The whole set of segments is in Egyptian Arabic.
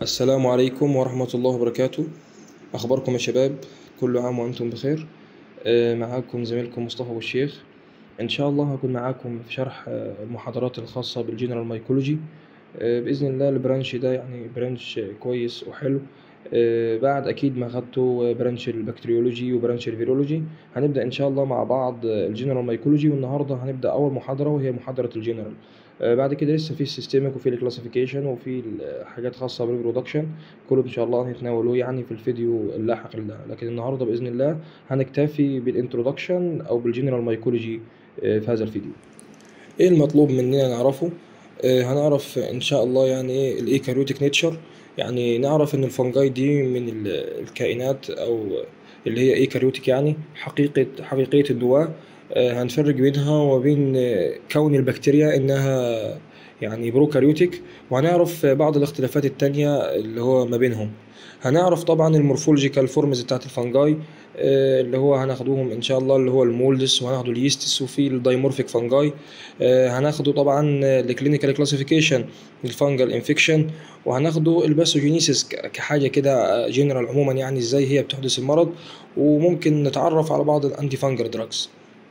السلام عليكم ورحمة الله وبركاته أخباركم يا شباب كل عام وأنتم بخير آه، معاكم زميلكم مصطفى أبو الشيخ إن شاء الله هكون معاكم في شرح آه، المحاضرات الخاصة بالجنرال مايكولوجي آه، بإذن الله البرانش ده يعني برانش كويس وحلو آه، بعد أكيد ما خدتوا برانش البكتيريولوجي وبرانش الفيرولوجي هنبدأ إن شاء الله مع بعض الجنرال مايكولوجي والنهاردة هنبدأ أول محاضرة وهي محاضرة الجنرال آه، بعد كده لسه في السيستمك وفي الكلاسيفيكيشن وفي حاجات خاصة بالبرودكشن كله إن شاء الله هنتناوله يعني في الفيديو اللاحق ده لكن النهاردة بإذن الله هنكتفي بالانترودكشن أو بالجنرال مايكولوجي في هذا الفيديو إيه المطلوب مننا نعرفه؟ آه، هنعرف إن شاء الله يعني إيه الإيكاريوتيك نيتشر يعني نعرف إن الفنجاي دي من ال- الكائنات أو اللي هي إيكاريوتيك يعني حقيقة حقيقية النواة آه، هنفرق بينها وبين آه، كون البكتيريا إنها يعني بروكاريوتيك وهنعرف بعض الاختلافات التانية اللي هو ما بينهم هنعرف طبعا المورفولوجيكال فورمز بتاعت الفنجاي آه، اللي هو هناخدوهم ان شاء الله اللي هو المولدس وهناخده اليستس وفي الدايمورفيك فنجاي آه، هناخده طبعا الكلينيكال كلاسيفيكيشن الفنجل انفكشن وهناخده الباثوجينيسيس ك- كحاجه كده جنرال عموما يعني ازاي هي بتحدث المرض وممكن نتعرف على بعض الانتي فانجل دراجز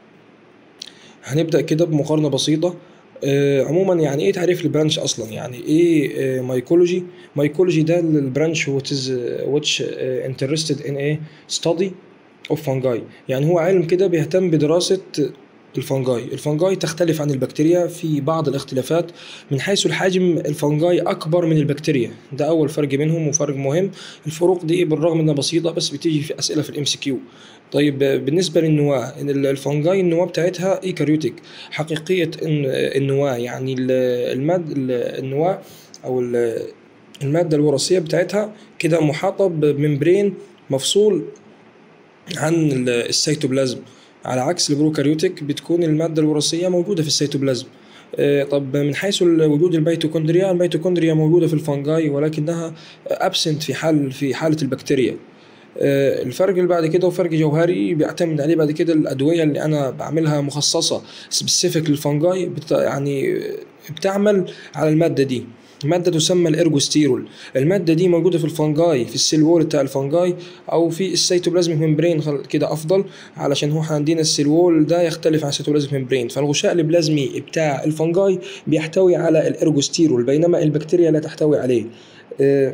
هنبدأ كده بمقارنة بسيطة آه، عموما يعني ايه تعريف البرانش اصلا يعني ايه مايكولوجي مايكولوجي ده البرانش which is which آه، interested in a study of fungi يعني هو علم كده بيهتم بدراسة الفنجاي الفنجاي تختلف عن البكتيريا في بعض الاختلافات من حيث الحجم الفنجاي اكبر من البكتيريا ده اول فرق بينهم وفرق مهم الفروق دي بالرغم انها بسيطه بس بتيجي في اسئله في الام سي كيو طيب بالنسبه للنواه إن الفنجاي النواه بتاعتها ايكاريوتيك حقيقيه إن- النواه يعني ال- الماد النواه او ال- الماده الوراثيه بتاعتها كده محاطه بممبرين مفصول عن ال- السيتوبلازم على عكس البروكاريوتيك بتكون المادة الوراثية موجودة في السيتوبلازم آه، طب من حيث ال- وجود الميتوكوندريا الميتوكوندريا موجودة في الفنجاي ولكنها ابسنت في حال في حالة البكتيريا آه، الفرق اللي بعد كده وفرق جوهري بيعتمد عليه بعد كده الأدوية اللي أنا بعملها مخصصة سبيسيفيك للفنجاي بت يعني بتعمل على المادة دي مادة تسمى الإرجوستيرول المادة دي موجودة في الفنجاي في السيل وول بتاع الفنجاي أو في السيتوبلازميك ممبرين خل- كده أفضل علشان هو عندنا السيل وول ده يختلف عن السيتوبلازميك ممبرين فالغشاء البلازمي بتاع الفنجاي بيحتوي على الإرجوستيرول بينما البكتيريا لا تحتوي عليه آه،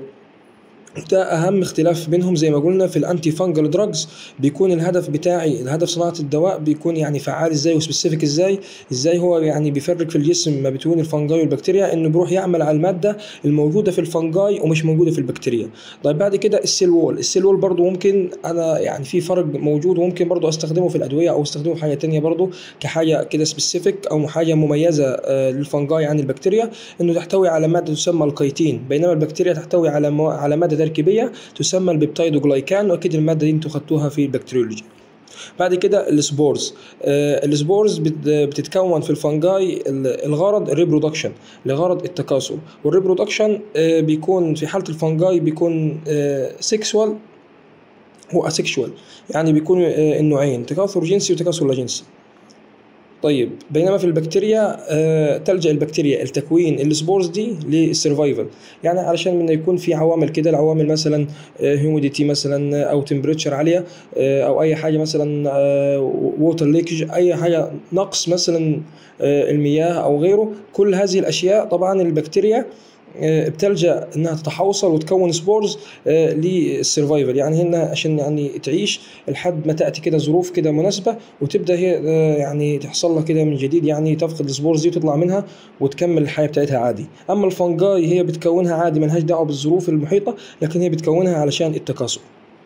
ده اهم اختلاف بينهم زي ما قلنا في الانتي فانجل دراجز بيكون الهدف بتاعي الهدف صناعه الدواء بيكون يعني فعال ازاي وسبيسيفيك ازاي ازاي هو يعني بيفرق في الجسم ما بين الفنجاي والبكتيريا انه بيروح يعمل على الماده الموجوده في الفنجاي ومش موجوده في البكتيريا طيب بعد كده السيل وول السيل وول برضو ممكن انا يعني في فرق موجود وممكن برضو استخدمه في الادويه او استخدمه في حاجه تانية برضو كحاجه كده سبيسيفيك او حاجه مميزه آه، للفنجاي عن البكتيريا انه تحتوي على ماده تسمى الكيتين بينما البكتيريا تحتوي على مو... على ماده تركيبيه تسمى البيبتايدوجلايكان واكيد الماده دي انتوا خدتوها في البكتيريولوجي بعد كده السبورز آه السبورز بت- بتتكون في الفنجاي ال- الغرض الريبرودكشن لغرض التكاثر والريبرودكشن آه بيكون في حاله الفنجاي بيكون آه سيكسوال هو اسيكشوال يعني بيكون آه النوعين تكاثر جنسي وتكاثر لا جنسي طيب بينما في البكتيريا آه تلجأ البكتيريا لتكوين السبورز دي للسرفايفل يعني علشان من يكون في عوامل كده العوامل مثلا هيوميديتي مثلا او تمبريتشر عاليه آه او اي حاجه مثلا ووتر ليكج اي حاجه نقص مثلا آه المياه او غيره كل هذه الاشياء طبعا البكتيريا آه، بتلجا انها تتحوصل وتكون سبورز آه، للسرفايفل يعني هنا عشان يعني تعيش لحد ما تاتي كده ظروف كده مناسبه وتبدا هي آه، يعني تحصل لها كده من جديد يعني تفقد السبورز دي وتطلع منها وتكمل الحياه بتاعتها عادي اما الفنجاي هي بتكونها عادي ملهاش دعوه بالظروف المحيطه لكن هي بتكونها علشان التكاثر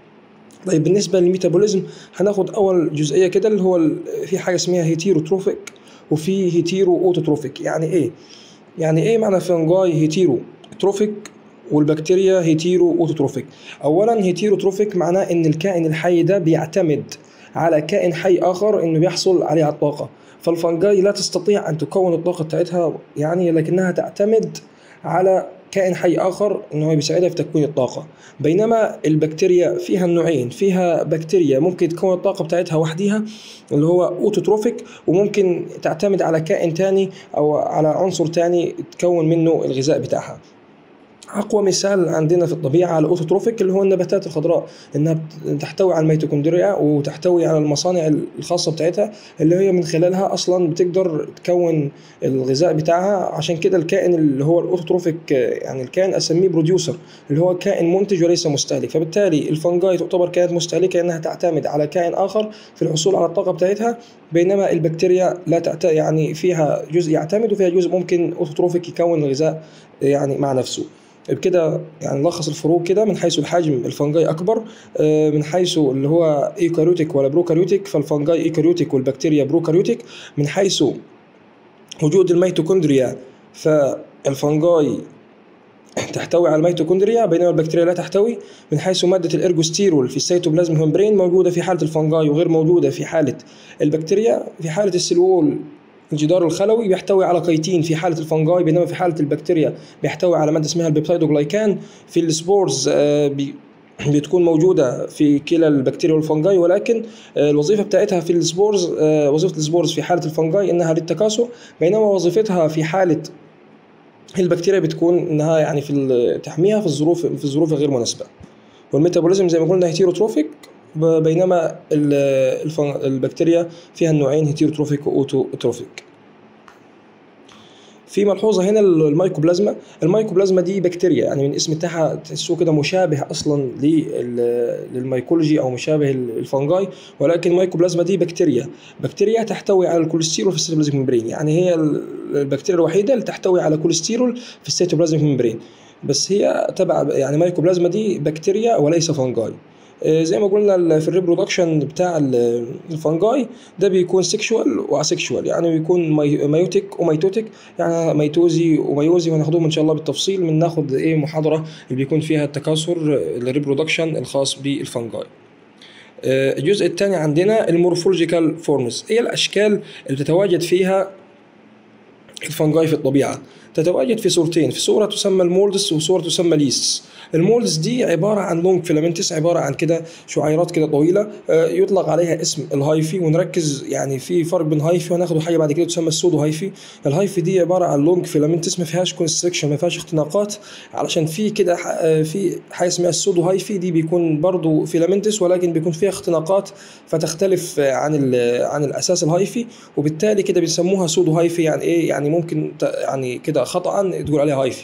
طيب بالنسبه للميتابوليزم هناخد اول جزئيه كده اللي هو ال- في حاجه اسمها هيتيروتروفيك وفي هيتيرو اوتوتروفيك يعني ايه يعني ايه معنى فنجاي هيتيرو تروفيك والبكتيريا هيتيرو اوتوتروفيك اولا هيتيرو تروفيك معناه ان الكائن الحي ده بيعتمد على كائن حي اخر انه بيحصل عليه على الطاقه فالفنجاي لا تستطيع ان تكون الطاقه بتاعتها يعني لكنها تعتمد على كائن حي اخر انه هو بيساعدها في تكوين الطاقه بينما البكتيريا فيها النوعين فيها بكتيريا ممكن تكون الطاقه بتاعتها وحديها اللي هو اوتوتروفيك وممكن تعتمد على كائن تاني او على عنصر تاني تكون منه الغذاء بتاعها اقوى مثال عندنا في الطبيعه على الاوتوتروفيك اللي هو النباتات الخضراء انها بت- تحتوي على الميتوكوندريا وتحتوي على المصانع الخاصه بتاعتها اللي هي من خلالها اصلا بتقدر تكون الغذاء بتاعها عشان كده الكائن اللي هو الاوتوتروفيك آه، يعني الكائن اسميه بروديوسر اللي هو كائن منتج وليس مستهلك فبالتالي الفنجاي تعتبر كائنات مستهلكه انها تعتمد على كائن اخر في الحصول على الطاقه بتاعتها بينما البكتيريا لا تعت... يعني فيها جزء يعتمد وفيها جزء ممكن اوتوتروفيك يكون الغذاء يعني مع نفسه بكده يعني نلخص الفروق كده من حيث الحجم الفنجاي اكبر آه، من حيث اللي هو ايوكاريوتيك ولا بروكاريوتيك فالفنجاي ايوكاريوتيك والبكتيريا بروكاريوتيك من حيث وجود الميتوكوندريا فالفنجاي تحتوي على الميتوكوندريا بينما البكتيريا لا تحتوي من حيث مادة الإرجوستيرول في السيتوبلازم ممبرين موجودة في حالة الفنجاي وغير موجودة في حالة البكتيريا في حالة السلول الجدار الخلوي بيحتوي على كيتين في حالة الفنجاي بينما في حالة البكتيريا بيحتوي على مادة اسمها البيبتيدوجلايكان في السبورز آه، بي بتكون موجودة في كلا البكتيريا والفنجاي ولكن آه، الوظيفة بتاعتها في السبورز آه، وظيفة السبورز في حالة الفنجاي إنها للتكاثر بينما وظيفتها في حالة البكتيريا بتكون انها يعني في ال- تحميها في الظروف في الظروف الغير مناسبه والميتابوليزم زي ما قلنا هيتيروتروفيك ب- بينما ال- الفن- البكتيريا فيها النوعين هيتيروتروفيك واوتوتروفيك في ملحوظه هنا الميكوبلازما الميكوبلازما دي بكتيريا يعني من الاسم بتاعها تحسوه كده مشابه اصلا لل- للميكولوجي او مشابه الفنجاي ولكن الميكوبلازما دي بكتيريا بكتيريا تحتوي على الكوليسترول في السيتوبلازميك ممبرين يعني هي ال- البكتيريا الوحيده اللي تحتوي على كوليسترول في السيتوبلازميك ممبرين بس هي تبع يعني مايكوبلازما دي بكتيريا وليس فنجاي آه، زي ما قلنا ال- في الريبرودكشن بتاع ال- الفنجاي ده بيكون سيكشوال واسيكشوال يعني بيكون مي- ميوتيك وميتوتيك يعني ميتوزي وميوزي وهناخدهم ان شاء الله بالتفصيل من ناخد ايه محاضره اللي بيكون فيها التكاثر الريبرودكشن الخاص بالفنجاي آه، الجزء الثاني عندنا المورفولوجيكال فورمز هي الاشكال اللي بتتواجد فيها الفنجاي في الطبيعه تتواجد في صورتين في صوره تسمى المولدس وصوره تسمى ليس المولدس دي عباره عن لونج فيلامنتس عباره عن كده شعيرات كده طويله آه، يطلق عليها اسم الهايفي ونركز يعني في فرق بين هايفي وهناخده حاجه بعد كده تسمى السودو هايفي الهايفي دي عباره عن لونج فيلامنتس ما فيهاش كونستريكشن ما فيهاش اختناقات علشان في كده ح- آه، في حاجه اسمها السودو هايفي دي بيكون برضو فيلامنتس ولكن بيكون فيها اختناقات فتختلف آه، عن ال- عن الاساس الهايفي وبالتالي كده بيسموها سودو هايفي يعني ايه يعني ممكن ت- يعني كده خطا تقول عليها هايفي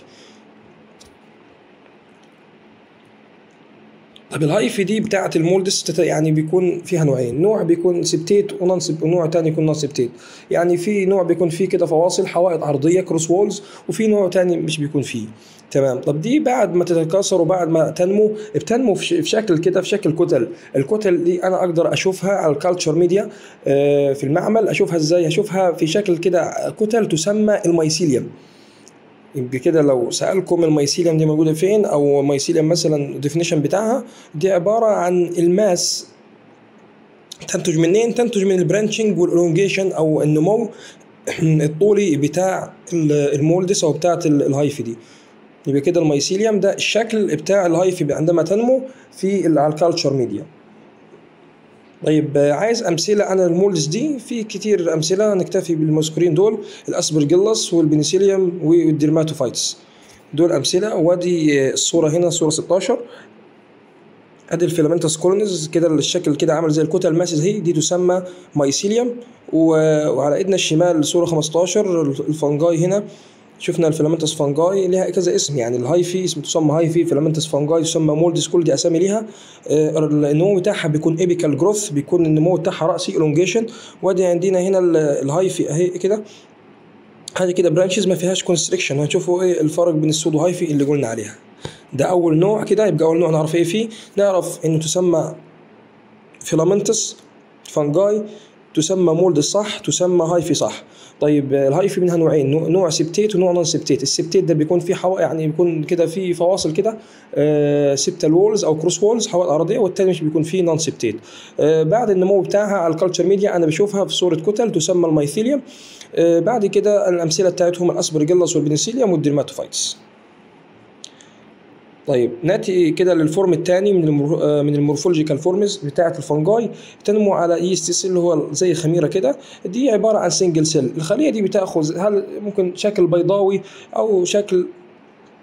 طب الهايفي دي بتاعه المولدس تت- يعني بيكون فيها نوعين نوع بيكون سبتيت ونون سب ونوع تاني يكون نون سبتيت يعني في نوع بيكون فيه كده فواصل حوائط عرضيه كروس وولز وفي نوع تاني مش بيكون فيه تمام طب دي بعد ما تتكاثر وبعد ما تنمو بتنمو في ش- في شكل كده في شكل كتل الكتل دي انا اقدر اشوفها على الكالتشر ميديا آه، في المعمل اشوفها ازاي اشوفها في شكل كده كتل تسمى الميسيليوم يبقى كده لو سألكم الميسيليوم دي موجودة فين أو ميسيليوم مثلا الديفينيشن بتاعها دي عبارة عن الماس تنتج منين؟ تنتج من البرانشنج والالونجيشن أو النمو الطولي بتاع ال- المولدس أو بتاعة ال- الهايفي دي يبقى كده الميسيليوم ده الشكل بتاع الهايفي عندما تنمو في ال- على الكالتشر ميديا طيب آه، عايز امثله عن المولدز دي في كتير امثله نكتفي بالمذكورين دول الاسبرجيلس والبنسيليوم والديرماتوفايتس دول امثله وادي آه، الصوره هنا صوره 16 ادي الفيلامنتس كولونيز كده الشكل كده عامل زي الكتل الماسس هي دي تسمى مايسيليوم و- وعلى ايدنا الشمال صوره 15 الفنجاي هنا شفنا الفيلامنتس فانجاي لها كذا اسم يعني الهايفي اسم تسمى هايفي فيلامنتس فانجاي تسمى مولدس كل دي اسامي ليها آه، النمو بتاعها بيكون ايبيكال جروث بيكون النمو بتاعها راسي الونجيشن وادي عندنا هنا ال- الهايفي اهي كده هذه كده برانشز ما فيهاش كونستريكشن هنشوفوا ايه الفرق بين السودو هايفي اللي قلنا عليها ده اول نوع كده يبقى اول نوع نعرف ايه فيه نعرف انه تسمى فيلامنتس فانجاي تسمى مولد صح تسمى هايفي صح طيب آه، الهايفي منها نوعين نوع- نوع سبتيت ونوع نون سبتيت السبتيت ده بيكون فيه حوا يعني بيكون كده فيه فواصل كده آه سبتال وولز او كروس وولز حوائط ارضيه والتاني مش بيكون فيه نون سبتيت آه بعد النمو بتاعها على الكالتشر ميديا انا بشوفها في صوره كتل تسمى الميثيليوم آه بعد كده الامثله بتاعتهم الاسبرجيلس والبنسيليوم والديرماتوفايتس طيب ناتي كده للفورم الثاني من المور... آه، من المورفولوجيكال فورمز بتاعه الفنجاي تنمو على ايستس اللي هو زي خميره كده دي عباره عن سنجل سيل الخليه دي بتاخذ هل ممكن شكل بيضاوي او شكل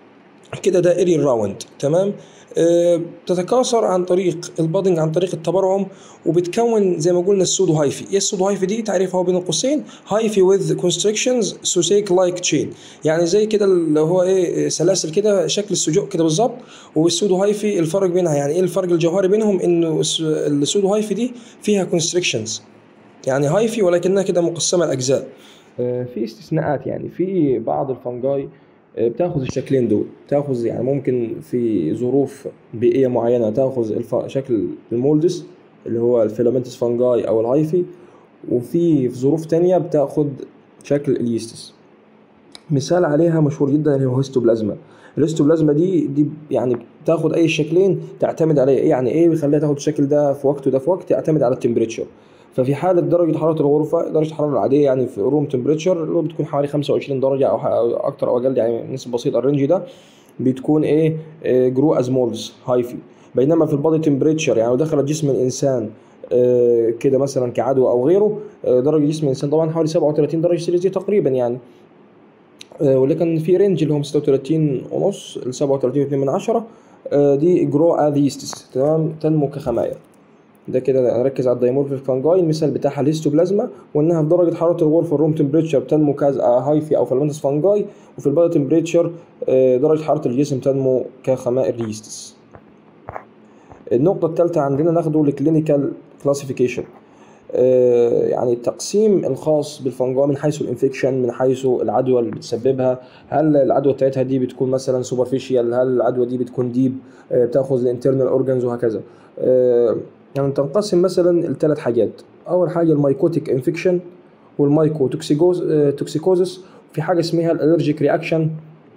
كده دائري الراوند تمام آه، بتتكاثر عن طريق البادنج عن طريق التبرعم وبتكون زي ما قلنا السودو هايفي ايه السودو هايفي دي تعريفها بين قوسين هايفي وذ كونستريكشنز سوسيك لايك تشين يعني زي كده اللي هو ايه سلاسل كده شكل السجق كده بالظبط والسودو هايفي الفرق بينها يعني ايه الفرق الجوهري بينهم انه الس- السودو هايفي دي فيها كونستريكشنز يعني هايفي ولكنها كده مقسمه لاجزاء في استثناءات يعني في بعض الفنجاي آه، بتاخذ الشكلين دول تاخذ يعني ممكن في ظروف بيئيه معينه تاخذ الف... شكل المولدس اللي هو الفيلامنتس فانجاي او الهايفي وفي في ظروف تانية بتاخذ شكل اليستس مثال عليها مشهور جدا اللي هو هيستوبلازما الهيستوبلازما دي دي يعني بتاخد اي شكلين تعتمد عليه إيه يعني ايه بيخليها تاخد الشكل ده في وقت وده في وقت يعتمد على التمبريتشر ففي حاله درجه حراره الغرفه درجه الحراره العاديه يعني في روم تمبريتشر اللي هو بتكون حوالي 25 درجه او ح- أو اكتر او اقل يعني نسبه بسيطه الرينج ده بتكون ايه جرو از مولز هايفي بينما في البادي تمبريتشر يعني لو دخلت جسم الانسان آه، كده مثلا كعدوى او غيره آه، درجه جسم الانسان طبعا حوالي 37 درجه سيليزيه تقريبا يعني آه، ولكن في رينج اللي هم 36 ونص ل 37 من عشرة آه، دي جرو اذيستس تمام تنمو كخمايا ده كده نركز على الدايمورفيك فانجاي المثال بتاعها الهيستوبلازما وانها في درجه حراره الغرفه الروم تمبريتشر بتنمو كاز هايفي او فلمنتس فانجاي وفي البادي تمبريتشر آه، درجه حراره الجسم تنمو كخمائر ريستس النقطه الثالثه عندنا ناخده الكلينيكال كلاسيفيكيشن يعني التقسيم الخاص بالفنجاي من حيث الانفكشن من حيث العدوى اللي بتسببها هل العدوى بتاعتها دي بتكون مثلا سوبرفيشال هل العدوى دي بتكون ديب آه، بتاخذ الانترنال اورجانز وهكذا آه، يعني تنقسم مثلا لثلاث حاجات اول حاجه المايكوتيك انفكشن والمايكو توكسيكوز آه، توكسيكوزس في حاجه اسمها الالرجيك رياكشن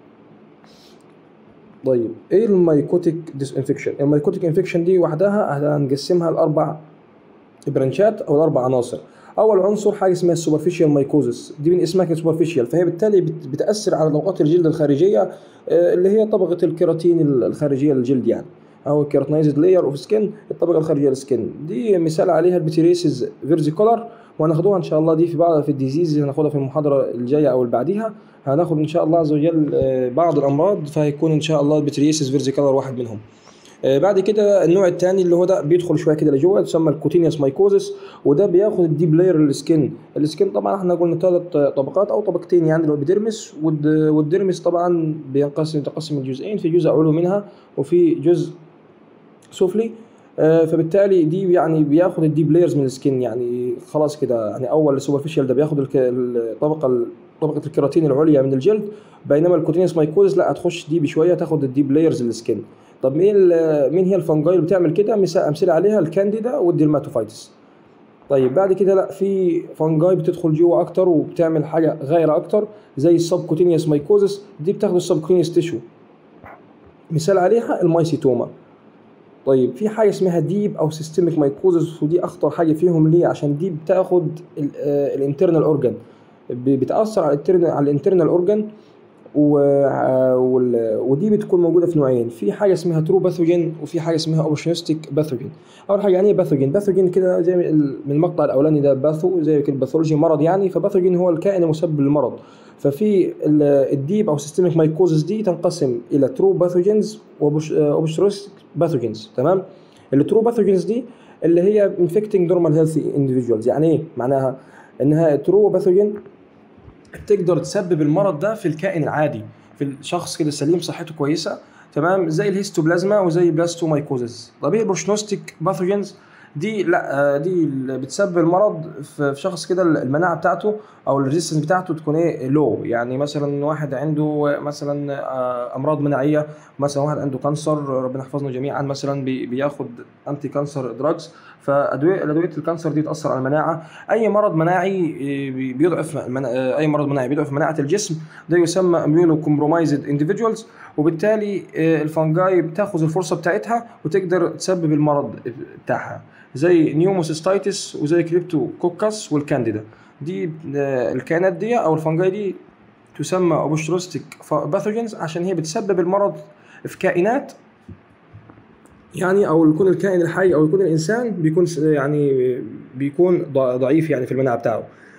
طيب ايه المايكوتيك ديس انفكشن المايكوتيك انفكشن دي وحدها هنقسمها لاربع برانشات او الاربع عناصر اول عنصر حاجه اسمها السوبرفيشال مايكوزس دي من اسمها كده سوبرفيشال فهي بالتالي بت- بتاثر على طبقات الجلد الخارجيه آه، اللي هي طبقه الكيراتين الخارجيه للجلد يعني او الكيراتنايزد لاير اوف سكين الطبقه الخارجيه للسكين دي مثال عليها البتيريسيس فيرزيكولار وهناخدوها ان شاء الله دي في بعض في الديزيز اللي هناخدها في المحاضره الجايه او اللي بعديها هناخد ان شاء الله عز وجل آه، بعض الامراض فهيكون ان شاء الله البتيريسيس فيرزيكولار واحد منهم آه، بعد كده النوع الثاني اللي هو ده بيدخل شويه كده لجوه يسمى الكوتينيوس مايكوزس وده بياخد الديب لاير للسكين السكين طبعا احنا قلنا ثلاث طبقات او طبقتين يعني اللي هو الابيديرمس والد- والديرمس طبعا بينقسم يتقسم لجزئين في جزء علوي منها وفي جزء سفلي آه، فبالتالي دي يعني بياخد الديب لايرز من السكين يعني خلاص كده يعني اول السوبرفيشال ده بياخد الك- الطبقه طبقه الكيراتين العليا من الجلد بينما الكوتينيوس مايكوزس لا هتخش دي بشويه تاخد الديب لايرز للسكين طب مين ال- مين هي الفنجاي اللي بتعمل كده مثال امثله عليها الكانديدا والديرماتوفايتس طيب بعد كده لا في فنجاي بتدخل جوه اكتر وبتعمل حاجه غايره اكتر زي السبكوتينيوس مايكوزس دي بتاخد السبكوتينيوس تيشو مثال عليها المايسيتوما طيب في حاجه اسمها ديب او سيستميك مايكوزس ودي اخطر حاجه فيهم ليه عشان دي بتاخد الانترنال اورجان بتاثر على الانترنال على الانترنال اورجان ودي بتكون موجوده في نوعين في حاجه اسمها ترو باثوجين وفي حاجه اسمها اوبورتونستيك باثوجين اول حاجه يعني ايه باثوجين باثوجين كده زي ال- من المقطع الاولاني ده باثو زي كده باثولوجي مرض يعني فباثوجين هو الكائن المسبب للمرض ففي ال- الديب او سيستميك مايكوزس دي تنقسم الى ترو باثوجينز واوبورتونستيك باثوجينز تمام الترو باثوجينز دي اللي هي انفكتنج نورمال هيلثي اندفيدوالز يعني ايه معناها انها ترو باثوجين تقدر تسبب المرض ده في الكائن العادي في الشخص كده سليم صحته كويسه تمام زي الهيستوبلازما وزي بلاستومايكوزز طب ايه البروشنوستيك باثوجينز دي لا آه، دي اللي بتسبب المرض في في شخص كده المناعه بتاعته او الريزيستنس بتاعته تكون ايه لو يعني مثلا واحد عنده مثلا آه، امراض مناعيه مثلا واحد عنده كانسر ربنا يحفظنا جميعا مثلا بي- بياخد انتي كانسر دراجز فادويه ادويه الكانسر دي تاثر على المناعه اي مرض مناعي آه، بي- بيضعف المنا- آه، اي مرض مناعي بيضعف مناعه الجسم ده يسمى اميونو كومبرومايزد individuals وبالتالي آه، الفنجاي بتاخذ الفرصه بتاعتها وتقدر تسبب المرض بتاعها زي نيوموسيستايتس وزي كريبتوكوكس والكانديدا دي آه، الكائنات دي او الفنجاي دي تسمى اوبستروستيك باثوجينز عشان هي بتسبب المرض في كائنات يعني او يكون الكائن الحي او يكون الانسان بيكون س- يعني بيكون ض- ضعيف يعني في المناعه بتاعه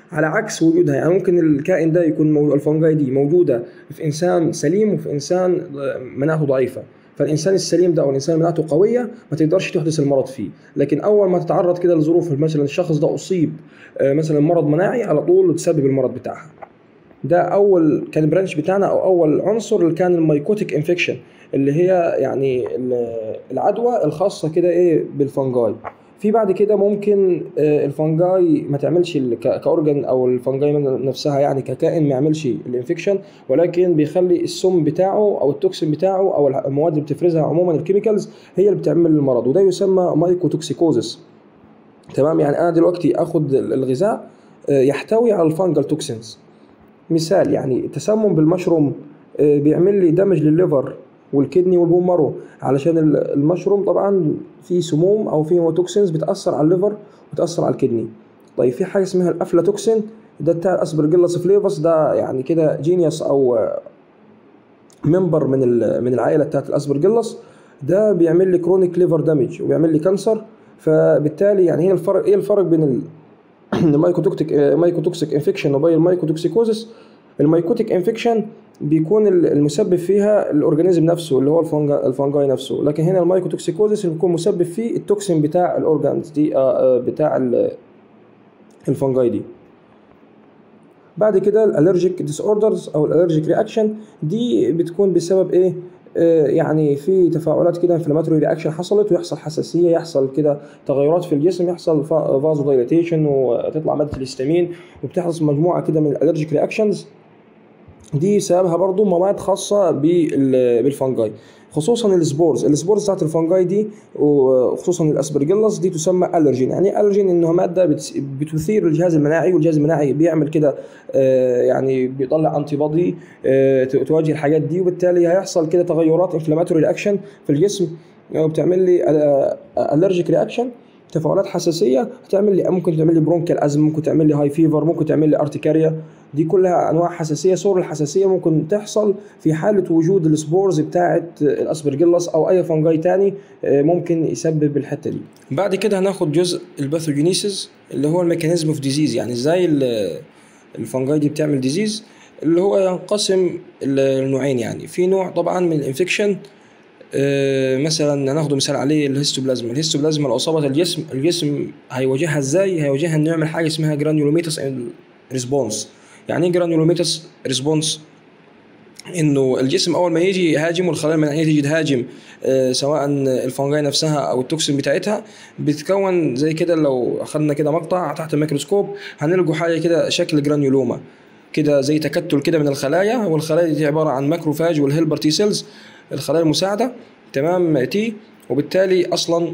على عكس وجودها يعني ممكن الكائن ده يكون موجود الفنجاي دي موجوده في انسان سليم وفي انسان مناعته ضعيفه فالانسان السليم ده او الانسان اللي مناعته قويه ما تقدرش تحدث المرض فيه لكن اول ما تتعرض كده لظروف مثلا الشخص ده اصيب آه، مثلا مرض مناعي على طول تسبب المرض بتاعها ده اول كان برانش بتاعنا او اول عنصر اللي كان الميكوتيك انفكشن اللي هي يعني ال- العدوى الخاصه كده ايه بالفنجاي في بعد كده ممكن آه، الفنجاي ما تعملش ال- ك- كاورجن او الفنجاي من نفسها يعني ككائن ما يعملش الانفكشن ولكن بيخلي السم بتاعه او التوكسين بتاعه او الح- المواد اللي بتفرزها عموما الكيميكالز هي اللي بتعمل المرض وده يسمى مايكوتوكسيكوزس تمام يعني انا دلوقتي اخد ال- الغذاء آه، يحتوي على الفانجل توكسينز مثال يعني التسمم بالمشروم آه، بيعمل لي دمج للليفر والكدني والبون مارو علشان ال- المشروم طبعا فيه سموم او فيه توكسينز بتاثر على الليفر وتاثر على الكدني طيب في حاجه اسمها الافلاتوكسين ده بتاع الاسبرجيلاس فليفس ده يعني كده جينيوس او ممبر من ال- من العائله بتاعت الاسبرجيلاس ده بيعمل لي كرونيك ليفر دامج وبيعمل لي كانسر فبالتالي يعني هي الفرق ايه الفرق بين ال- المايكوتوكسيك مايكوتوكسيك انفكشن وبين المايكوتوكسيكوزس المايكوتيك انفكشن بيكون ال- المسبب فيها الاورجانيزم نفسه اللي هو الفنجا الفنجاي نفسه لكن هنا المايكوتوكسيكوزس اللي بيكون مسبب فيه التوكسين بتاع الاورجانز دي آه، آه، بتاع ال- الفنجاي دي بعد كده الالرجيك ديس اوردرز او الالرجيك رياكشن دي بتكون بسبب ايه آه، يعني في تفاعلات كده انفلاماتوري رياكشن حصلت ويحصل حساسيه يحصل كده تغيرات في الجسم يحصل فازو دايليتيشن وتطلع ماده الهستامين وبتحصل مجموعه كده من الالرجيك رياكشنز دي سببها برضو مواد خاصه بال- بالفنجاي خصوصا السبورز السبورز بتاعت الفنجاي دي وخصوصا الاسبرجيلاس دي تسمى الرجين يعني ايه الرجين انها ماده بتس- بتثير الجهاز المناعي والجهاز المناعي بيعمل كده آه، يعني بيطلع انتي بودي تواجه الحاجات دي وبالتالي هيحصل كده تغيرات انفلاماتوري رياكشن في الجسم آه، وبتعمل لي الرجيك رياكشن تفاعلات حساسيه هتعمل لي ممكن تعمل لي برونكال ازم ممكن تعمل لي هاي فيفر ممكن تعمل لي ارتكاريا دي كلها انواع حساسيه صور الحساسيه ممكن تحصل في حاله وجود السبورز بتاعه الاسبرجيلاس او اي فنجاي تاني آه، ممكن يسبب الحته دي بعد كده هناخد جزء الباثوجينيسيس اللي هو الميكانيزم اوف ديزيز يعني ازاي ال- الفنجاي دي بتعمل ديزيز اللي هو ينقسم لنوعين يعني في نوع طبعا من الانفكشن آه، مثلا هناخده مثال عليه الهيستوبلازما الهيستوبلازما لو اصابت الجسم الجسم هيواجهها ازاي هيواجهها انه يعمل حاجه اسمها جرانيولوميتس ريسبونس يعني ايه جرانيولوميتس ريسبونس انه الجسم اول ما يجي يهاجم والخلايا المناعيه تيجي تهاجم آه، سواء الفنجاي نفسها او التوكسين بتاعتها بتتكون زي كده لو اخذنا كده مقطع تحت الميكروسكوب هنلقوا حاجه كده شكل جرانيولوما كده زي تكتل كده من الخلايا والخلايا دي عباره عن ماكروفاج والهيلبر تي سيلز الخلايا المساعده تمام تي وبالتالي اصلا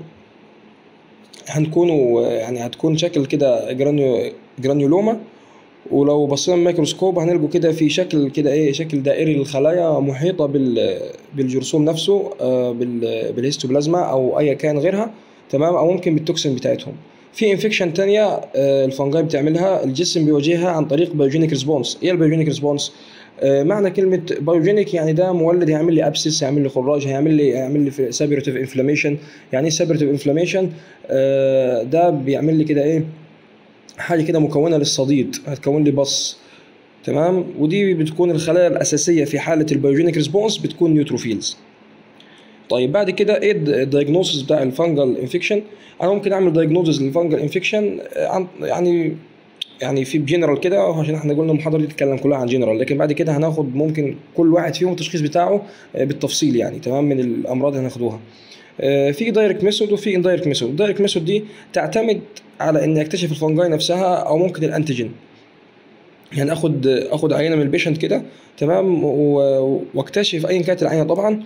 هنكونوا يعني هتكون شكل كده جرانيو جرانيولوما ولو بصينا الميكروسكوب هنلقوا كده في شكل كده ايه شكل دائري للخلايا محيطه بال بالجرثوم نفسه آه، بال بالهيستوبلازما او اي كان غيرها تمام او ممكن بالتوكسين بتاعتهم في انفكشن تانية آه، الفنجاي بتعملها الجسم بيواجهها عن طريق بايوجينيك ريسبونس ايه البايوجينيك ريسبونس آه، معنى كلمة بايوجينيك يعني ده مولد هيعمل لي ابسس هيعمل لي خراج هيعمل لي هيعمل لي سابيرتيف انفلاميشن يعني ايه سابيرتيف انفلاميشن ده بيعمل لي كده ايه حاجه كده مكونه للصديد هتكون لي بص تمام ودي بتكون الخلايا الاساسيه في حاله البيوجينيك ريسبونس بتكون نيوتروفيلز طيب بعد كده ايه الدايجنوسيس بتاع الفانجل انفكشن انا ممكن اعمل دايجنوسيس للفانجل انفكشن يعني يعني في جنرال كده عشان احنا قلنا المحاضره دي تتكلم كلها عن جنرال لكن بعد كده هناخد ممكن كل واحد فيهم التشخيص بتاعه آه، بالتفصيل يعني تمام من الامراض اللي هناخدوها آه، في دايركت ميثود وفي اندايركت ميثود الدايركت ميثود دي تعتمد على اني اكتشف الفنجاي نفسها او ممكن الانتيجين يعني اخد اخد عينه من البيشنت كده تمام و- واكتشف ايا كانت العينه طبعا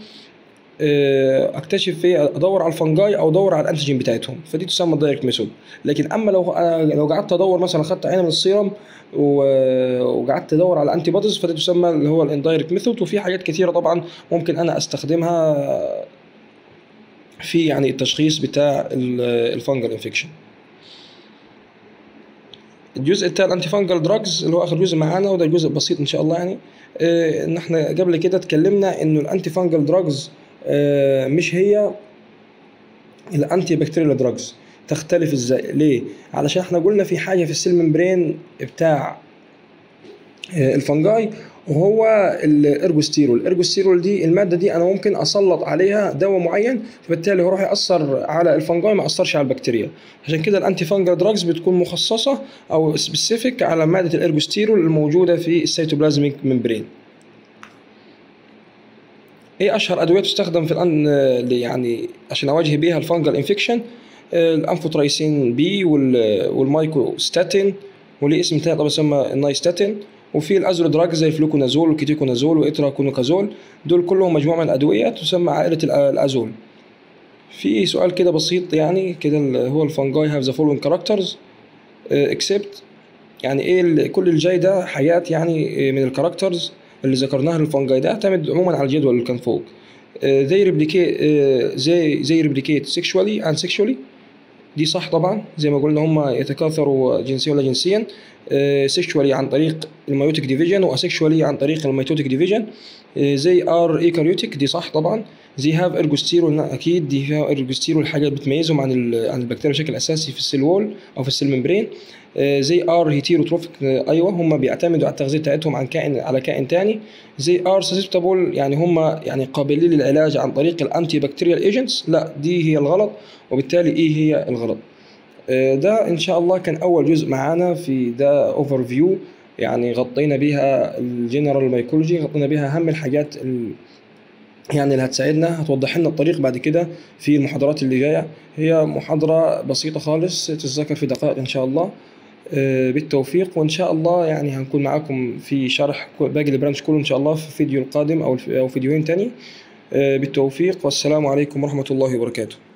آه، اكتشف فيه ادور على الفنجاي او ادور على الانتيجين بتاعتهم فدي تسمى الدايركت ميثود لكن اما لو أنا لو قعدت ادور مثلا خدت عينه من السيرم و- وقعدت ادور على انتي بوديز فدي تسمى اللي هو الاندايركت ميثود وفي حاجات كتيره طبعا ممكن انا استخدمها في يعني التشخيص بتاع الفنجل انفكشن الجزء بتاع الانتي فانجل دراجز اللي هو اخر جزء معانا وده جزء بسيط ان شاء الله يعني آه، ان احنا قبل كده اتكلمنا انه الانتي فانجل دراجز مش هي الانتي بكتيريال دراجز تختلف ازاي ليه علشان احنا قلنا في حاجه في السيل ممبرين بتاع آه، الفنجاي وهو الارجوستيرول الارجوستيرول دي الماده دي انا ممكن اسلط عليها دواء معين فبالتالي هو راح ياثر على الفنجاي ما اثرش على البكتيريا عشان كده الانتي فانجل دراجز بتكون مخصصه او سبيسيفيك على ماده الارجوستيرول الموجوده في السيتوبلازميك ممبرين ايه اشهر ادويه تستخدم في الان يعني عشان اواجه بيها الفانجل انفكشن الانفوترايسين بي والمايكوستاتين وليه اسم تاني طبعا يسمى النايستاتين وفي الازول دراج زي الفلوكونازول والكيتيكونازول واتراكونوكازول دول كلهم مجموعه من الادويه تسمى عائله الازول في سؤال كده بسيط يعني كده هو الفانجاي هاف ذا فولوينج كاركترز اكسبت يعني ايه كل الجاي ده حاجات يعني من الكاركترز اللي ذكرناها للفانجاي ده اعتمد عموما على الجدول اللي كان فوق زي ريبليكيت زي زي ريبليكيت سيكشوالي اند سيكشوالي دي صح طبعا زي ما قلنا هم يتكاثروا جنسيا ولا جنسيا سيكشوالي عن طريق الميوتيك ديفيجن واسيكشوالي عن طريق الميتوتيك ديفيجن زي ار ايكاريوتيك دي صح طبعا زي هاف ارجوستيرول اكيد دي فيها ارجوستيرول حاجه بتميزهم عن عن البكتيريا بشكل اساسي في السيل وول او في السيل ممبرين زي ار هيتيروتروفيك ايوه هم بيعتمدوا على التغذيه بتاعتهم عن كائن على كائن تاني زي ار سسبتابل يعني هم يعني قابلين للعلاج عن طريق الانتي بكتيريال ايجنتس لا دي هي الغلط وبالتالي ايه هي الغلط ده ان شاء الله كان اول جزء معانا في ده اوفر فيو يعني غطينا بيها الجنرال مايكولوجي غطينا بيها اهم الحاجات ال... يعني اللي هتساعدنا هتوضح لنا الطريق بعد كده في المحاضرات اللي جايه هي محاضره بسيطه خالص تتذكر في دقائق ان شاء الله بالتوفيق وان شاء الله يعني هنكون معاكم في شرح باقي البرانش كله ان شاء الله في الفيديو القادم او او فيديوهين تاني بالتوفيق والسلام عليكم ورحمه الله وبركاته